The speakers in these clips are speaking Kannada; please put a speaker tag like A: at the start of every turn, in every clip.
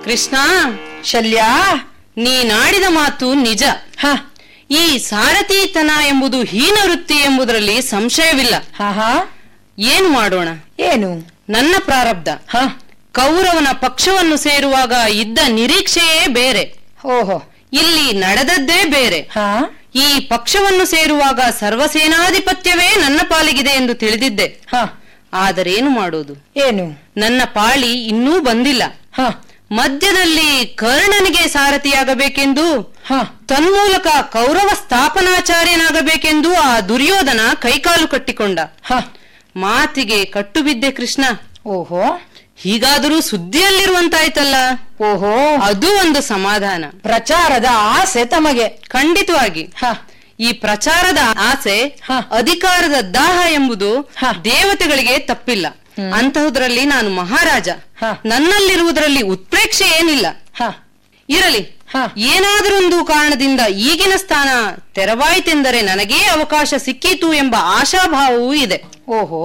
A: ಕೃಷ್ಣ
B: ಶಲ್ಯ
A: ನೀನಾಡಿದ ಮಾತು ನಿಜ
B: ಹ
A: ಈ ಸಾರಥಿತನ ಎಂಬುದು ಹೀನ ವೃತ್ತಿ ಎಂಬುದರಲ್ಲಿ ಸಂಶಯವಿಲ್ಲ
B: ಹ ಹ
A: ಏನು ಮಾಡೋಣ
B: ಏನು
A: ನನ್ನ ಪ್ರಾರಬ್ಧ
B: ಹ
A: ಕೌರವನ ಪಕ್ಷವನ್ನು ಸೇರುವಾಗ ಇದ್ದ ನಿರೀಕ್ಷೆಯೇ ಬೇರೆ
B: ಓಹೋ
A: ಇಲ್ಲಿ ನಡೆದದ್ದೇ ಬೇರೆ
B: ಹ
A: ಈ ಪಕ್ಷವನ್ನು ಸೇರುವಾಗ ಸರ್ವಸೇನಾಧಿಪತ್ಯವೇ ನನ್ನ ಪಾಲಿಗಿದೆ ಎಂದು ತಿಳಿದಿದ್ದೆ
B: ಹ
A: ಆದರೇನು ಮಾಡೋದು
B: ಏನು
A: ನನ್ನ ಪಾಳಿ ಇನ್ನೂ ಬಂದಿಲ್ಲ
B: ಹ
A: ಮಧ್ಯದಲ್ಲಿ ಕರ್ಣನಿಗೆ ಸಾರಥಿಯಾಗಬೇಕೆಂದು
B: ಹ
A: ತನ್ಮೂಲಕ ಕೌರವ ಸ್ಥಾಪನಾಚಾರ್ಯನಾಗಬೇಕೆಂದು ಆ ದುರ್ಯೋಧನ ಕೈಕಾಲು ಕಟ್ಟಿಕೊಂಡ
B: ಹ
A: ಮಾತಿಗೆ ಕಟ್ಟು ಬಿದ್ದೆ ಕೃಷ್ಣ
B: ಓಹೋ
A: ಹೀಗಾದರೂ ಸುದ್ದಿಯಲ್ಲಿರುವಂತಾಯ್ತಲ್ಲ
B: ಓಹೋ
A: ಅದು ಒಂದು ಸಮಾಧಾನ
B: ಪ್ರಚಾರದ ಆಸೆ ತಮಗೆ
A: ಖಂಡಿತವಾಗಿ
B: ಹ
A: ಈ ಪ್ರಚಾರದ ಆಸೆ
B: ಹ.
A: ಅಧಿಕಾರದ ದಾಹ ಎಂಬುದು
B: ಹ.
A: ದೇವತೆಗಳಿಗೆ ತಪ್ಪಿಲ್ಲ ಅಂತಹುದ್ರಲ್ಲಿ ನಾನು ಮಹಾರಾಜ
B: ಹ.
A: ನನ್ನಲ್ಲಿರುವುದರಲ್ಲಿ ಉತ್ಪ್ರೇಕ್ಷೆ ಏನಿಲ್ಲ
B: ಹ
A: ಇರಲಿ
B: ಹ.
A: ಏನಾದರೊಂದು ಕಾರಣದಿಂದ ಈಗಿನ ಸ್ಥಾನ ತೆರವಾಯಿತೆಂದರೆ ನನಗೇ ಅವಕಾಶ ಸಿಕ್ಕೀತು ಎಂಬ ಆಶಾಭಾವವೂ ಇದೆ
B: ಓಹೋ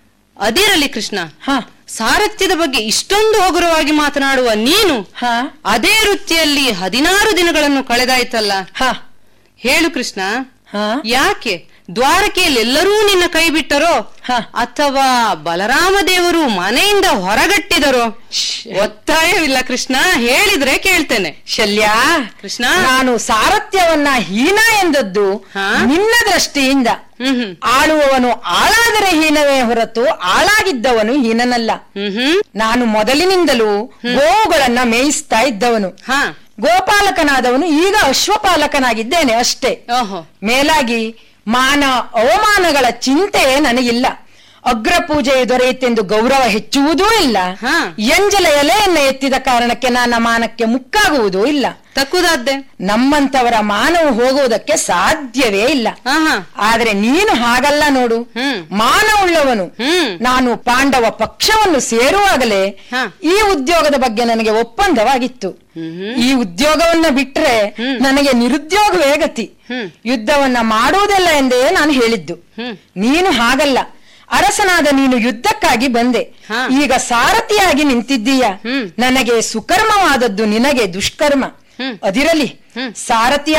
A: ಅದಿರಲಿ ಕೃಷ್ಣ
B: ಹ
A: ಸಾರಥ್ಯದ ಬಗ್ಗೆ ಇಷ್ಟೊಂದು ಹಗುರವಾಗಿ ಮಾತನಾಡುವ ನೀನು
B: ಹ
A: ಅದೇ ವೃತ್ತಿಯಲ್ಲಿ ಹದಿನಾರು ದಿನಗಳನ್ನು ಕಳೆದಾಯ್ತಲ್ಲ
B: ಹ
A: ಹೇಳು ಕೃಷ್ಣ
B: ಹ
A: ಯಾಕೆ ದ್ವಾರಕೆಯಲ್ಲಿ ಎಲ್ಲರೂ ನಿನ್ನ ಕೈ ಬಿಟ್ಟರೋ
B: ಹ.
A: ಅಥವಾ ಬಲರಾಮ ದೇವರು ಮನೆಯಿಂದ ಹೊರಗಟ್ಟಿದರೋ ಒತ್ತಾಯವಿಲ್ಲ ಕೃಷ್ಣ ಹೇಳಿದ್ರೆ ಕೇಳ್ತೇನೆ
B: ಶಲ್ಯ
A: ಕೃಷ್ಣ
B: ನಾನು ಸಾರಥ್ಯವನ್ನ ಹೀನ ಎಂದದ್ದು
A: ಹಾ?
B: ನಿನ್ನ ದೃಷ್ಟಿಯಿಂದ
A: ಹ್ಮ್ ಹ್ಮ್
B: ಆಳುವವನು ಆಳಾದರೆ ಹೀನವೇ ಹೊರತು ಆಳಾಗಿದ್ದವನು ಹೀನನಲ್ಲ
A: ಹ್ಮ್ ಹ್ಮ್
B: ನಾನು ಮೊದಲಿನಿಂದಲೂ ಗೋವುಗಳನ್ನ ಮೇಯಿಸ್ತಾ ಇದ್ದವನು
A: ಹಾ
B: ಗೋಪಾಲಕನಾದವನು ಈಗ ಅಶ್ವಪಾಲಕನಾಗಿದ್ದೇನೆ ಅಷ್ಟೇ
A: ಓಹೋ
B: ಮೇಲಾಗಿ ಮಾನ ಅವಮಾನಗಳ ಚಿಂತೆ ನನಗಿಲ್ಲ ಅಗ್ರ ಪೂಜೆ ದೊರೆಯುತ್ತೆಂದು ಗೌರವ ಹೆಚ್ಚುವುದೂ ಇಲ್ಲ
A: ಹಾ.
B: ಎಂಜಲ ಎಲೆಯನ್ನ ಎತ್ತಿದ ಕಾರಣಕ್ಕೆ ನನ್ನ ಮಾನಕ್ಕೆ ಮುಕ್ಕಾಗುವುದೂ ಇಲ್ಲ
A: ತಕ್ಕುದಾದ್ದೆ
B: ನಮ್ಮಂತವರ ಮಾನವು ಹೋಗುವುದಕ್ಕೆ ಸಾಧ್ಯವೇ ಇಲ್ಲ
A: ಹಾ ಹಾ
B: ಆದ್ರೆ ನೀನು ಹಾಗಲ್ಲ ನೋಡು
A: ಹ್ಮ್.
B: ಮಾನವುಳ್ಳವನು
A: ಹ್ಮ್
B: ನಾನು ಪಾಂಡವ ಪಕ್ಷವನ್ನು ಸೇರುವಾಗಲೇ
A: ಹಾ.
B: ಈ ಉದ್ಯೋಗದ ಬಗ್ಗೆ ನನಗೆ ಒಪ್ಪಂದವಾಗಿತ್ತು
A: ಹ್ಮ್
B: ಈ ಉದ್ಯೋಗವನ್ನ ಬಿಟ್ರೆ
A: ಹ್ಮ್.
B: ನನಗೆ ನಿರುದ್ಯೋಗವೇ ಗತಿ
A: ಹ್ಮ್.
B: ಯುದ್ಧವನ್ನ ಮಾಡುವುದಿಲ್ಲ ಎಂದೇ ನಾನು ಹೇಳಿದ್ದು
A: ಹ್ಮ್
B: ನೀನು ಹಾಗಲ್ಲ ಅರಸನಾದ ನೀನು ಯುದ್ಧಕ್ಕಾಗಿ ಬಂದೆ
A: ಹಾ.
B: ಈಗ ಸಾರಥಿಯಾಗಿ ನಿಂತಿದ್ದೀಯ
A: ಹ್ಮ್.
B: ನನಗೆ ಸುಕರ್ಮವಾದದ್ದು ನಿನಗೆ ದುಷ್ಕರ್ಮ
A: ಹ್ಮ್.
B: ಅದಿರಲಿ
A: ಹ್ಮ್.
B: ಸಾರಥಿಯ